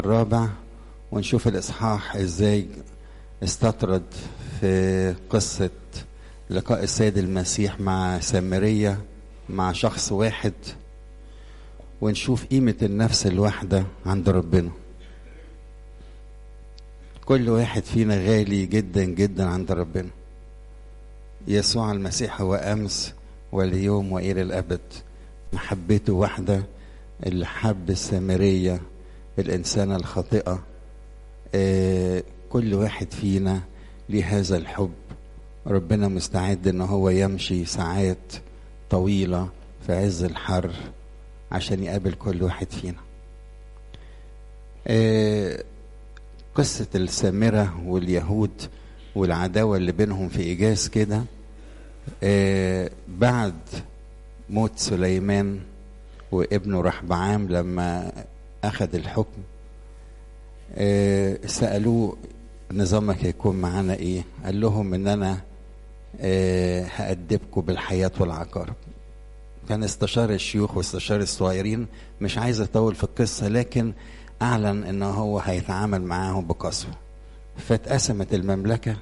الرابع ونشوف الإصحاح إزاي استطرد في قصة لقاء السيد المسيح مع سامرية مع شخص واحد ونشوف قيمة النفس الواحدة عند ربنا كل واحد فينا غالي جدا جدا عند ربنا يسوع المسيح هو أمس واليوم وإلى الأبد محبته واحدة اللي حب السامرية الإنسانة الخاطئة آه كل واحد فينا ليه هذا الحب ربنا مستعد ان هو يمشي ساعات طويلة في عز الحر عشان يقابل كل واحد فينا آه قصة السامرة واليهود والعداوة اللي بينهم في إيجاز كده آه بعد موت سليمان وابنه رحبعام لما أخذ الحكم آه سألوه نظامك هيكون معانا ايه قال لهم ان انا آه هأدبكم بالحياة والعقارب كان استشار الشيوخ واستشار الصغيرين مش عايز اطول في القصة لكن اعلن ان هو هيتعامل معاهم بقسوة فاتقسمت المملكة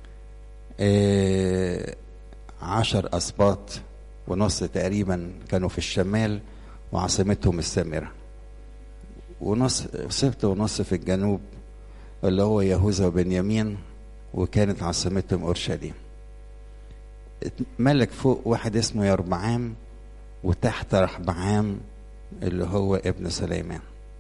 آه عشر اسباط ونص تقريبا كانوا في الشمال وعاصمتهم السامرة ونص سبت ونص في الجنوب اللي هو يهوذا وبنيامين وكانت عاصمتهم اورشليم ملك فوق واحد اسمه يربعام وتحت رحبعام اللي هو ابن سليمان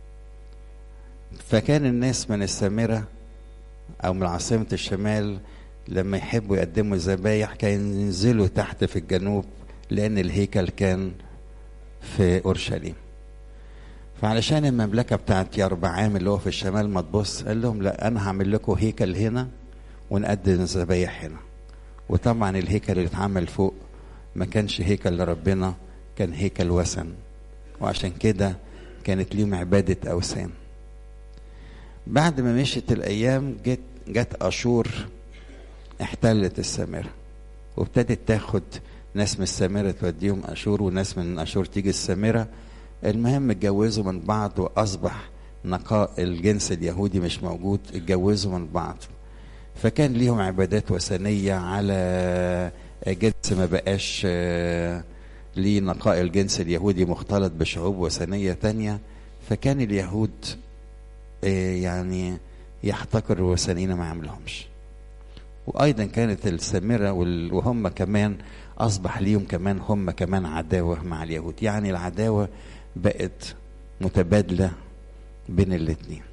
فكان الناس من السامرة أو من عاصمة الشمال لما يحبوا يقدموا ذبايح كانوا ينزلوا تحت في الجنوب لأن الهيكل كان في أورشليم فعلشان المملكة بتاعت يربعام اللي هو في الشمال ما تبص قال لهم لا أنا هعمل لكم هيكل هنا ونقدم الذبايح هنا وطبعا الهيكل اللي اتعمل فوق ما كانش هيكل لربنا كان هيكل وثن وعشان كده كانت ليهم عبادة أوثان بعد ما مشت الأيام جت جت أشور احتلت السامرة وابتدت تاخد ناس من السامرة توديهم أشور وناس من أشور تيجي السامرة المهم اتجوزوا من بعض واصبح نقاء الجنس اليهودي مش موجود اتجوزوا من بعض فكان ليهم عبادات وثنية على جنس ما بقاش ليه نقاء الجنس اليهودي مختلط بشعوب وثنية تانية فكان اليهود يعني يحتقروا الوثنيين ما عملهمش وأيضا كانت السامرة وهم كمان أصبح ليهم كمان هم كمان عداوة مع اليهود يعني العداوة بقت متبادلة بين الاتنين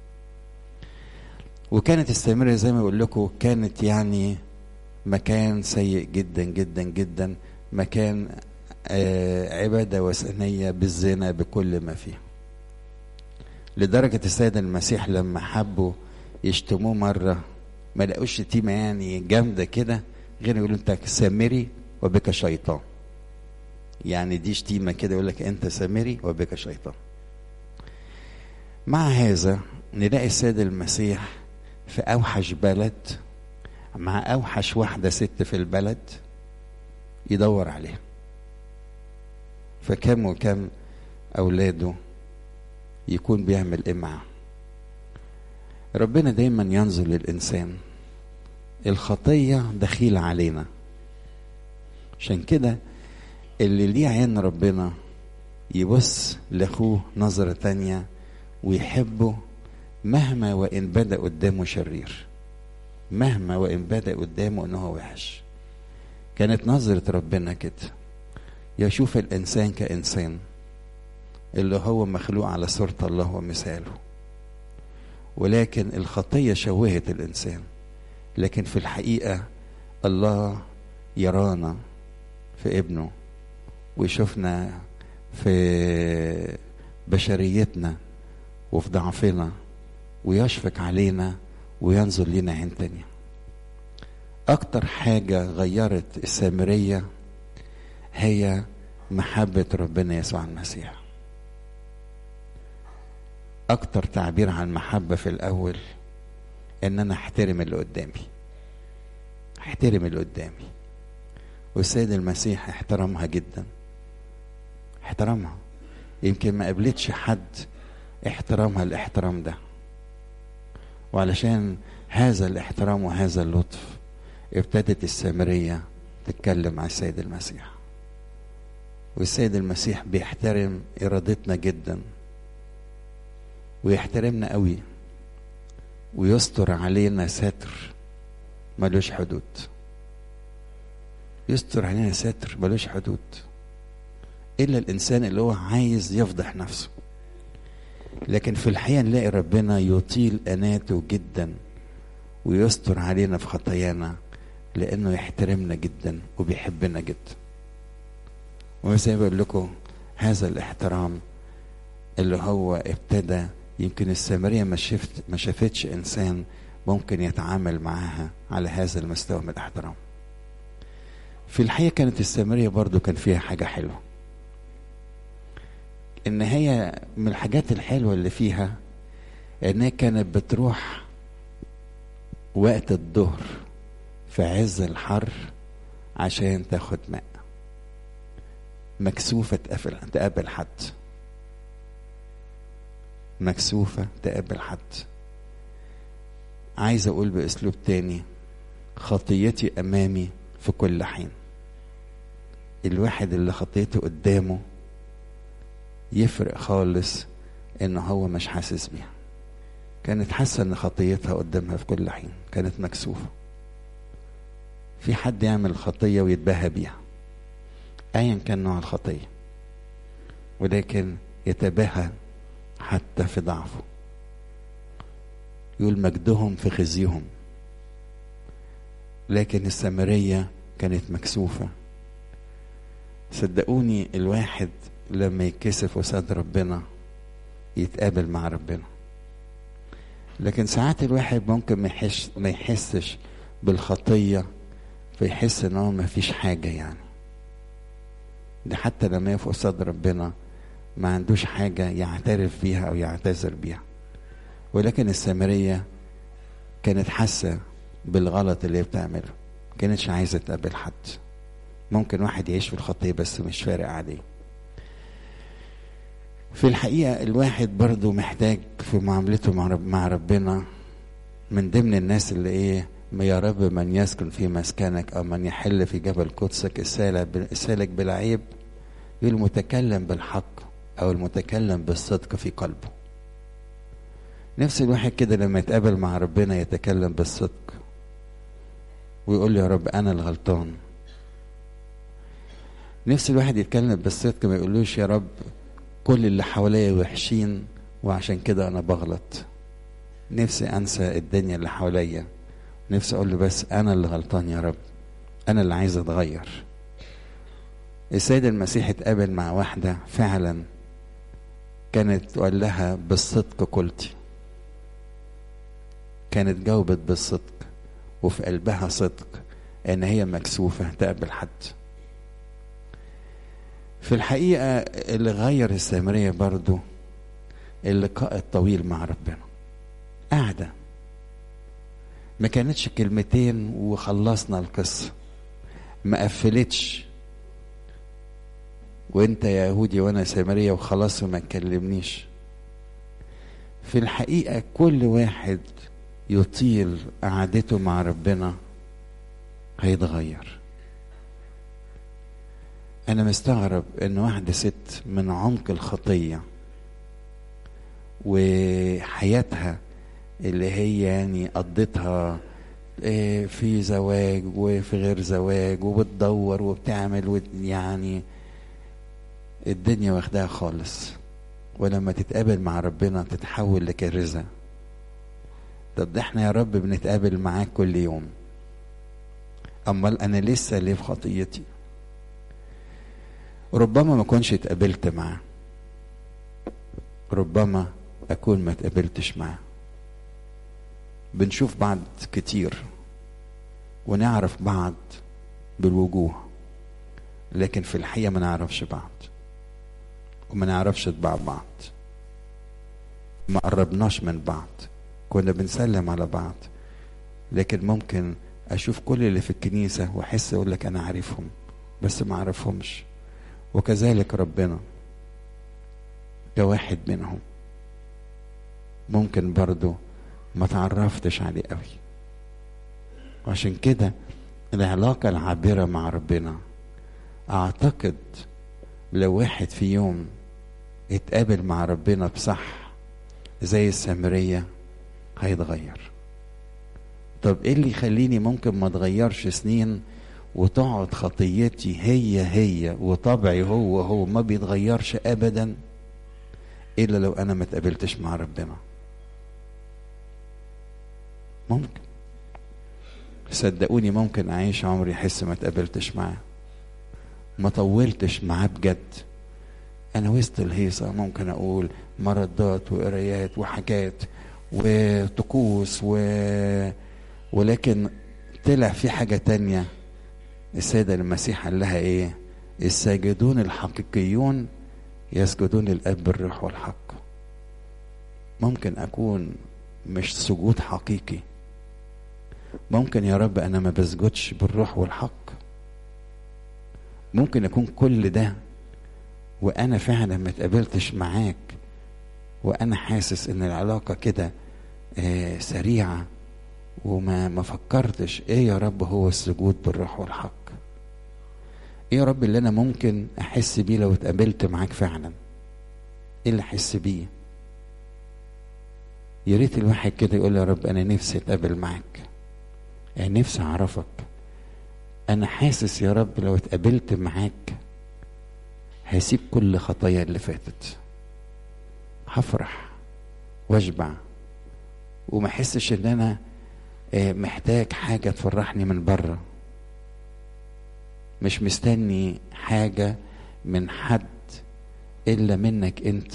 وكانت السامرة زي ما بقول لكم كانت يعني مكان سيء جدا جدا جدا مكان آه عبادة وثنية بالزنا بكل ما فيه لدرجة السيد المسيح لما حبوا يشتموه مرة ما لقوش شتيمة يعني جامدة كده غير يقولوا انت سامري وبك شيطان يعني دي شتيمه كده يقول لك انت سامري وبك شيطان مع هذا نلاقي السيد المسيح في اوحش بلد مع اوحش واحده ست في البلد يدور عليها فكم وكم اولاده يكون بيعمل ايه معاه ربنا دايما ينظر للانسان الخطيه دخيله علينا عشان كده اللي ليه عين ربنا يبص لاخوه نظرة تانية ويحبه مهما وإن بدأ قدامه شرير مهما وإن بدأ قدامه إن هو وحش كانت نظرة ربنا كده يشوف الإنسان كإنسان اللي هو مخلوق على صورة الله ومثاله ولكن الخطية شوهت الإنسان لكن في الحقيقة الله يرانا في ابنه ويشوفنا في بشريتنا وفي ضعفنا ويشفق علينا وينظر لنا عين تانية أكتر حاجة غيرت السامرية هي محبة ربنا يسوع المسيح أكتر تعبير عن محبة في الأول إن أنا أحترم اللي قدامي أحترم اللي قدامي والسيد المسيح احترمها جدا احترمها يمكن ما قابلتش حد احترامها الاحترام ده وعلشان هذا الاحترام وهذا اللطف ابتدت السامرية تتكلم مع السيد المسيح والسيد المسيح بيحترم إرادتنا جدا ويحترمنا قوي ويستر علينا ستر ملوش حدود يستر علينا ستر ملوش حدود إلا الإنسان اللي هو عايز يفضح نفسه لكن في الحقيقة نلاقي ربنا يطيل أناته جدا ويستر علينا في خطايانا لأنه يحترمنا جدا وبيحبنا جدا وزي ما بقول لكم هذا الاحترام اللي هو ابتدى يمكن السامرية ما شفت ما شافتش إنسان ممكن يتعامل معاها على هذا المستوى من الاحترام في الحقيقة كانت السامرية برضو كان فيها حاجة حلوة ان هي من الحاجات الحلوة اللي فيها انها كانت بتروح وقت الظهر في عز الحر عشان تاخد ماء مكسوفة تقابل تقابل حد مكسوفة تقابل حد عايز اقول باسلوب تاني خطيتي امامي في كل حين الواحد اللي خطيته قدامه يفرق خالص ان هو مش حاسس بيها كانت حاسه ان خطيتها قدامها في كل حين كانت مكسوفه في حد يعمل خطيه ويتباهى بيها ايا كان نوع الخطيه ولكن يتباهى حتى في ضعفه يقول مجدهم في خزيهم لكن السامريه كانت مكسوفه صدقوني الواحد لما يتكسف قصاد ربنا يتقابل مع ربنا لكن ساعات الواحد ممكن ما يحس ما يحسش بالخطيه فيحس ان هو ما فيش حاجه يعني ده حتى لما يقف قصاد ربنا ما عندوش حاجه يعترف بيها او يعتذر بيها ولكن السامريه كانت حاسه بالغلط اللي هي بتعمله كانتش عايزه تقابل حد ممكن واحد يعيش في الخطيه بس مش فارق عليه في الحقيقة الواحد برضو محتاج في معاملته مع, رب مع ربنا من ضمن الناس اللي ايه ما يا رب من يسكن في مسكنك او من يحل في جبل قدسك السالك بلا عيب يقول المتكلم بالحق او المتكلم بالصدق في قلبه نفس الواحد كده لما يتقابل مع ربنا يتكلم بالصدق ويقول يا رب انا الغلطان نفس الواحد يتكلم بالصدق ما يقولوش يا رب كل اللي حواليا وحشين وعشان كده انا بغلط نفسي انسى الدنيا اللي حواليا نفسي اقول له بس انا اللي غلطان يا رب انا اللي عايز اتغير السيد المسيح اتقابل مع واحده فعلا كانت تقول لها بالصدق قلتي كانت جاوبت بالصدق وفي قلبها صدق ان هي مكسوفه تقابل حد في الحقيقة اللي غير السامرية برضو اللقاء الطويل مع ربنا قاعدة ما كانتش كلمتين وخلصنا القصة ما قفلتش وانت يا يهودي وانا سامرية وخلاص وما تكلمنيش في الحقيقة كل واحد يطيل قعدته مع ربنا هيتغير أنا مستغرب إن واحدة ست من عمق الخطية وحياتها اللي هي يعني قضتها في زواج وفي غير زواج وبتدور وبتعمل يعني الدنيا واخداها خالص ولما تتقابل مع ربنا تتحول لكارثة طب ده احنا يا رب بنتقابل معاك كل يوم امال انا لسه ليه في خطيتي ربما ما اكونش اتقابلت معاه ربما اكون ما اتقابلتش معاه بنشوف بعض كتير ونعرف بعض بالوجوه لكن في الحقيقه ما نعرفش بعض وما نعرفش طباع بعض ما قربناش من بعض كنا بنسلم على بعض لكن ممكن اشوف كل اللي في الكنيسه واحس اقول لك انا عارفهم بس ما اعرفهمش وكذلك ربنا كواحد منهم ممكن برضو ما تعرفتش عليه قوي وعشان كده العلاقة العابرة مع ربنا أعتقد لو واحد في يوم اتقابل مع ربنا بصح زي السامرية هيتغير طب ايه اللي يخليني ممكن ما اتغيرش سنين وتقعد خطيتي هي هي وطبعي هو هو ما بيتغيرش ابدا الا لو انا ما اتقابلتش مع ربنا ممكن صدقوني ممكن اعيش عمري احس ما اتقابلتش معاه ما طولتش معاه بجد انا وسط الهيصه ممكن اقول مردات وقرايات وحاجات وطقوس و... ولكن طلع في حاجه تانية السيدة المسيح قال لها ايه الساجدون الحقيقيون يسجدون للاب بالروح والحق ممكن اكون مش سجود حقيقي ممكن يا رب انا ما بسجدش بالروح والحق ممكن يكون كل ده وانا فعلا ما اتقابلتش معاك وانا حاسس ان العلاقه كده آه سريعه وما ما فكرتش ايه يا رب هو السجود بالروح والحق ايه يا رب اللي انا ممكن احس بيه لو اتقابلت معاك فعلا ايه اللي احس بيه يا ريت الواحد كده يقول يا رب انا نفسي اتقابل معاك يعني نفسي اعرفك انا حاسس يا رب لو اتقابلت معاك هسيب كل خطايا اللي فاتت هفرح واشبع وما احسش ان انا محتاج حاجه تفرحني من بره مش مستني حاجه من حد الا منك انت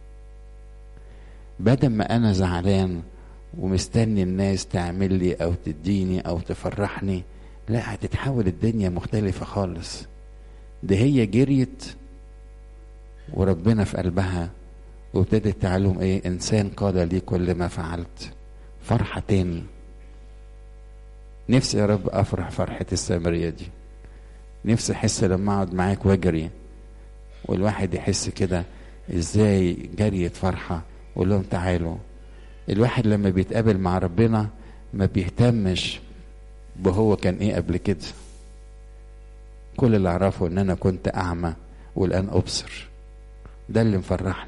بدل ما انا زعلان ومستني الناس تعمل لي او تديني او تفرحني لا هتتحول الدنيا مختلفة خالص ده هي جريت وربنا في قلبها وابتدت تعلم ايه انسان قال لي كل ما فعلت فرحة تاني نفسي يا رب افرح فرحة السامرية دي نفسي احس لما اقعد معاك واجري والواحد يحس كده ازاي جريت فرحة وقول لهم تعالوا الواحد لما بيتقابل مع ربنا ما بيهتمش بهو كان ايه قبل كده كل اللي اعرفه ان انا كنت اعمى والان ابصر ده اللي مفرحني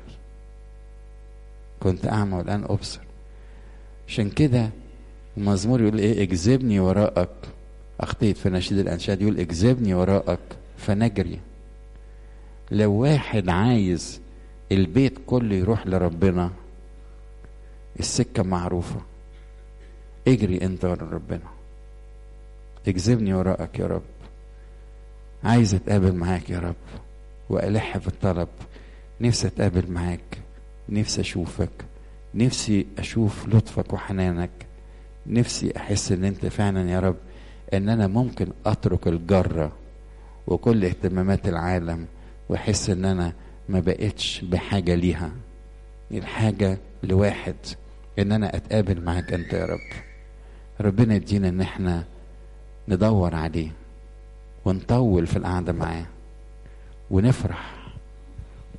كنت اعمى والان ابصر عشان كده المزمور يقول ايه اجذبني وراءك اخطيت في نشيد الانشاد يقول اجذبني وراءك فنجري لو واحد عايز البيت كله يروح لربنا السكه معروفه اجري انت ورا ربنا اجذبني وراءك يا رب عايز اتقابل معاك يا رب والح في الطلب نفسي اتقابل معاك نفسي اشوفك نفسي اشوف لطفك وحنانك نفسي احس ان انت فعلا يا رب ان انا ممكن اترك الجره وكل اهتمامات العالم واحس ان انا ما بقتش بحاجه ليها الحاجه لواحد ان انا اتقابل معاك انت يا رب ربنا يدينا ان احنا ندور عليه ونطول في القعده معاه ونفرح